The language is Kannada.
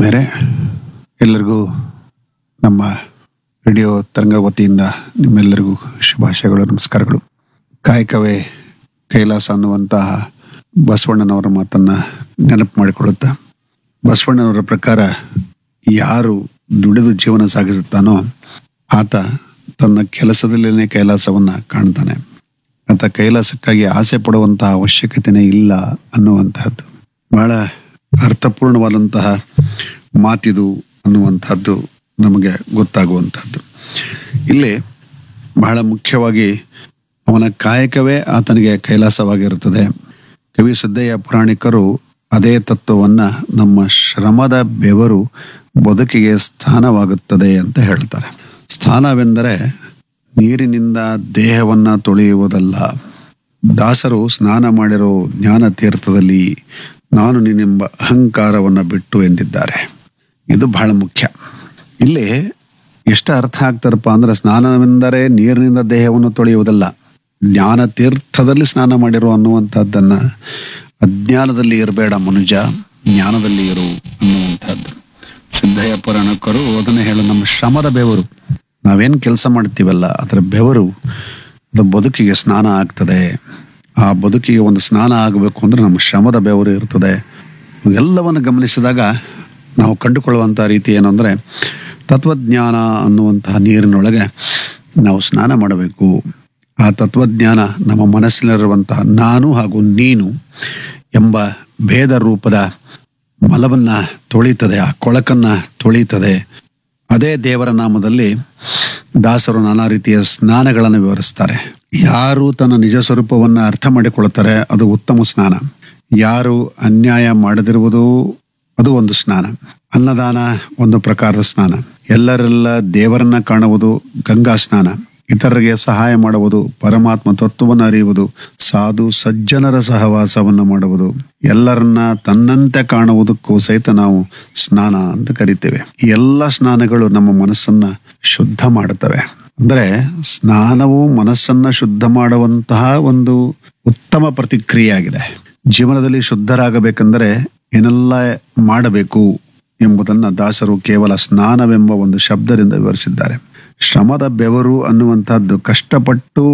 ಆತ್ಮೇರೆ ಎಲ್ಲರಿಗೂ ನಮ್ಮ ರೇಡಿಯೋ ತರಂಗ ವತಿಯಿಂದ ನಿಮ್ಮೆಲ್ಲರಿಗೂ ಶುಭಾಶಯಗಳು ನಮಸ್ಕಾರಗಳು ಕಾಯಕವೇ ಕೈಲಾಸ ಅನ್ನುವಂತಹ ಬಸವಣ್ಣನವರ ಮಾತನ್ನ ನೆನಪು ಮಾಡಿಕೊಳ್ಳುತ್ತಾ ಬಸವಣ್ಣನವರ ಪ್ರಕಾರ ಯಾರು ದುಡಿದು ಜೀವನ ಸಾಗಿಸುತ್ತಾನೋ ಆತ ತನ್ನ ಕೆಲಸದಲ್ಲೇನೆ ಕೈಲಾಸವನ್ನ ಕಾಣ್ತಾನೆ ಆತ ಕೈಲಾಸಕ್ಕಾಗಿ ಆಸೆ ಪಡುವಂತಹ ಅವಶ್ಯಕತೆನೇ ಇಲ್ಲ ಅನ್ನುವಂತಹದ್ದು ಬಹಳ ಅರ್ಥಪೂರ್ಣವಾದಂತಹ ಮಾತಿದು ಅನ್ನುವಂತಹದ್ದು ನಮಗೆ ಗೊತ್ತಾಗುವಂತಹದ್ದು ಇಲ್ಲಿ ಬಹಳ ಮುಖ್ಯವಾಗಿ ಅವನ ಕಾಯಕವೇ ಆತನಿಗೆ ಕೈಲಾಸವಾಗಿರುತ್ತದೆ ಕವಿ ಸಿದ್ದಯ್ಯ ಪುರಾಣಿಕರು ಅದೇ ತತ್ವವನ್ನ ನಮ್ಮ ಶ್ರಮದ ಬೆವರು ಬದುಕಿಗೆ ಸ್ಥಾನವಾಗುತ್ತದೆ ಅಂತ ಹೇಳ್ತಾರೆ ಸ್ಥಾನವೆಂದರೆ ನೀರಿನಿಂದ ದೇಹವನ್ನ ತೊಳೆಯುವುದಲ್ಲ ದಾಸರು ಸ್ನಾನ ಮಾಡಿರೋ ಜ್ಞಾನ ತೀರ್ಥದಲ್ಲಿ ನಾನು ನೀನೆಂಬ ಅಹಂಕಾರವನ್ನ ಬಿಟ್ಟು ಎಂದಿದ್ದಾರೆ ಇದು ಬಹಳ ಮುಖ್ಯ ಇಲ್ಲಿ ಎಷ್ಟು ಅರ್ಥ ಆಗ್ತಾರಪ್ಪ ಅಂದ್ರೆ ಸ್ನಾನವೆಂದರೆ ನೀರಿನಿಂದ ದೇಹವನ್ನು ತೊಳೆಯುವುದಲ್ಲ ಜ್ಞಾನ ತೀರ್ಥದಲ್ಲಿ ಸ್ನಾನ ಮಾಡಿರೋ ಅನ್ನುವಂಥದ್ದನ್ನ ಅಜ್ಞಾನದಲ್ಲಿ ಇರಬೇಡ ಮನುಜ ಜ್ಞಾನದಲ್ಲಿ ಇರು ಅನ್ನುವಂಥದ್ದು ಸಿದ್ದಯ್ಯ ಪುರಾಣಕರು ಅದನ್ನ ಹೇಳು ನಮ್ಮ ಶ್ರಮದ ಬೆವರು ನಾವೇನ್ ಕೆಲಸ ಮಾಡ್ತೀವಲ್ಲ ಅದರ ಬೆವರು ಅದು ಬದುಕಿಗೆ ಸ್ನಾನ ಆಗ್ತದೆ ಆ ಬದುಕಿಗೆ ಒಂದು ಸ್ನಾನ ಆಗಬೇಕು ಅಂದ್ರೆ ನಮ್ಮ ಶ್ರಮದ ಬೆವರು ಇರ್ತದೆ ಎಲ್ಲವನ್ನು ಗಮನಿಸಿದಾಗ ನಾವು ಕಂಡುಕೊಳ್ಳುವಂಥ ರೀತಿ ಏನು ಅಂದರೆ ತತ್ವಜ್ಞಾನ ಅನ್ನುವಂತಹ ನೀರಿನೊಳಗೆ ನಾವು ಸ್ನಾನ ಮಾಡಬೇಕು ಆ ತತ್ವಜ್ಞಾನ ನಮ್ಮ ಮನಸ್ಸಿನಲ್ಲಿರುವಂತಹ ನಾನು ಹಾಗೂ ನೀನು ಎಂಬ ಭೇದ ರೂಪದ ಮಲವನ್ನ ತೊಳಿತದೆ ಆ ಕೊಳಕನ್ನ ತೊಳಿತದೆ ಅದೇ ದೇವರ ನಾಮದಲ್ಲಿ ದಾಸರು ನಾನಾ ರೀತಿಯ ಸ್ನಾನಗಳನ್ನು ವಿವರಿಸ್ತಾರೆ ಯಾರು ತನ್ನ ನಿಜ ಸ್ವರೂಪವನ್ನ ಅರ್ಥ ಮಾಡಿಕೊಳ್ಳುತ್ತಾರೆ ಅದು ಉತ್ತಮ ಸ್ನಾನ ಯಾರು ಅನ್ಯಾಯ ಮಾಡದಿರುವುದು ಅದು ಒಂದು ಸ್ನಾನ ಅನ್ನದಾನ ಒಂದು ಪ್ರಕಾರದ ಸ್ನಾನ ಎಲ್ಲರೆಲ್ಲ ದೇವರನ್ನ ಕಾಣುವುದು ಗಂಗಾ ಸ್ನಾನ ಇತರರಿಗೆ ಸಹಾಯ ಮಾಡುವುದು ಪರಮಾತ್ಮ ತತ್ವವನ್ನು ಅರಿಯುವುದು ಸಾಧು ಸಜ್ಜನರ ಸಹವಾಸವನ್ನು ಮಾಡುವುದು ಎಲ್ಲರನ್ನ ತನ್ನಂತೆ ಕಾಣುವುದಕ್ಕೂ ಸಹಿತ ನಾವು ಸ್ನಾನ ಅಂತ ಕರಿತೇವೆ ಈ ಎಲ್ಲ ಸ್ನಾನಗಳು ನಮ್ಮ ಮನಸ್ಸನ್ನ ಶುದ್ಧ ಮಾಡುತ್ತವೆ ಅಂದ್ರೆ ಸ್ನಾನವು ಮನಸ್ಸನ್ನ ಶುದ್ಧ ಮಾಡುವಂತಹ ಒಂದು ಉತ್ತಮ ಪ್ರತಿಕ್ರಿಯೆಯಾಗಿದೆ ಜೀವನದಲ್ಲಿ ಶುದ್ಧರಾಗಬೇಕೆಂದರೆ ಏನೆಲ್ಲ ಮಾಡಬೇಕು ಎಂಬುದನ್ನ ದಾಸರು ಕೇವಲ ಸ್ನಾನವೆಂಬ ಒಂದು ಶಬ್ದದಿಂದ ವಿವರಿಸಿದ್ದಾರೆ ಶ್ರಮದ ಬೆವರು ಅನ್ನುವಂಥದ್ದು ಕಷ್ಟಪಟ್ಟು